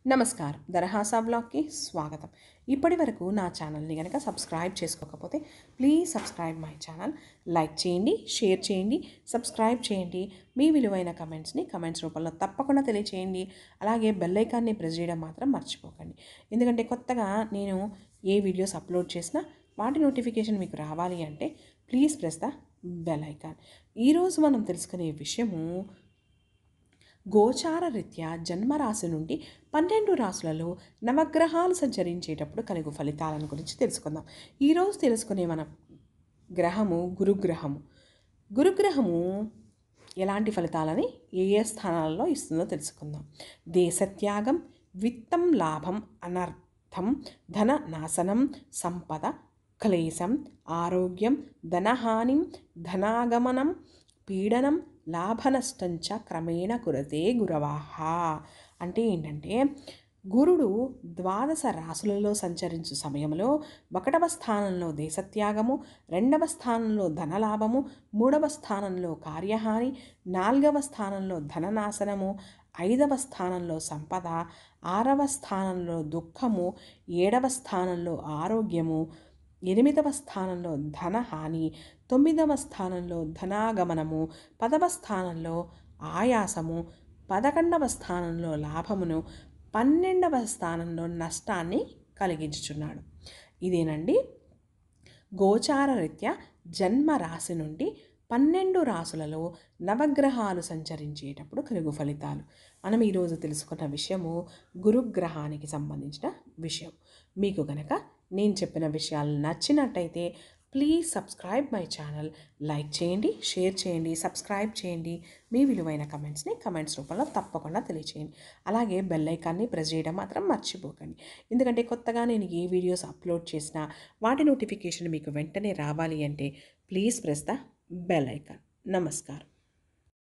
నమస్కారం దరహాసా బ్లాగ్కి స్వాగతం ఇప్పటి వరకు నా ఛానల్ని కనుక సబ్స్క్రైబ్ చేసుకోకపోతే please subscribe my channel like చేయండి షేర్ చేయండి సబ్స్క్రైబ్ చేయండి మీ విలువైన కమెంట్స్ని కమెంట్స్ రూపంలో తప్పకుండా తెలియచేయండి అలాగే బెల్ ఐకాన్ని ప్రెస్ చేయడం మాత్రం మర్చిపోకండి ఎందుకంటే కొత్తగా నేను ఏ వీడియోస్ అప్లోడ్ చేసినా వాటి నోటిఫికేషన్ మీకు రావాలి అంటే please press the bell icon ఈరోజు మనం తెలుసుకునే విషయము గోచార రీత్యా జన్మరాశి నుండి పన్నెండు రాశులలో నవగ్రహాలు సంచరించేటప్పుడు కలుగు ఫలితాలను గురించి తెలుసుకుందాం ఈరోజు తెలుసుకునే మన గ్రహము గురుగ్రహము గురుగ్రహము ఎలాంటి ఫలితాలని ఏ ఏ స్థానాలలో ఇస్తుందో తెలుసుకుందాం దేశత్యాగం విత్తం లాభం అనర్థం ధన నాశనం సంపద క్లేశం ఆరోగ్యం ధనహానిం ధనాగమనం పీడనం లాభనష్టంచ క్రమేణ కురతే గురవాహ అంటే ఏంటంటే గురుడు ద్వాదశ రాసులలో సంచరించు సమయంలో ఒకటవ స్థానంలో దేశత్యాగము రెండవ స్థానంలో ధనలాభము మూడవ స్థానంలో కార్యహాని నాలుగవ స్థానంలో ధననాశనము ఐదవ స్థానంలో సంపద ఆరవ స్థానంలో దుఃఖము ఏడవ స్థానంలో ఆరోగ్యము ఎనిమిదవ స్థానంలో ధనహాని తొమ్మిదవ స్థానంలో ధనాగమనము పదవ స్థానంలో ఆయాసము పదకొండవ స్థానంలో లాభమును పన్నెండవ స్థానంలో నష్టాన్ని కలిగించుచున్నాడు ఇదేనండి గోచార రీత్యా జన్మ రాశి నుండి పన్నెండు రాసులలో నవగ్రహాలు సంచరించేటప్పుడు కలుగు ఫలితాలు మనం ఈరోజు తెలుసుకున్న విషయము గురుగ్రహానికి సంబంధించిన విషయం మీకు గనక నేను చెప్పిన విషయాలు నచ్చినట్టయితే please subscribe my channel like చేయండి షేర్ చేయండి సబ్స్క్రైబ్ చేయండి మీ విలువైన కమెంట్స్ని కమెంట్స్ రూపంలో తప్పకుండా తెలియచేయండి అలాగే బెల్ ఐకాన్ని ప్రెస్ చేయడం మాత్రం మర్చిపోకండి ఎందుకంటే కొత్తగా నేను ఏ వీడియోస్ అప్లోడ్ చేసినా వాటి నోటిఫికేషన్ మీకు వెంటనే రావాలి అంటే please press the bell icon నమస్కారం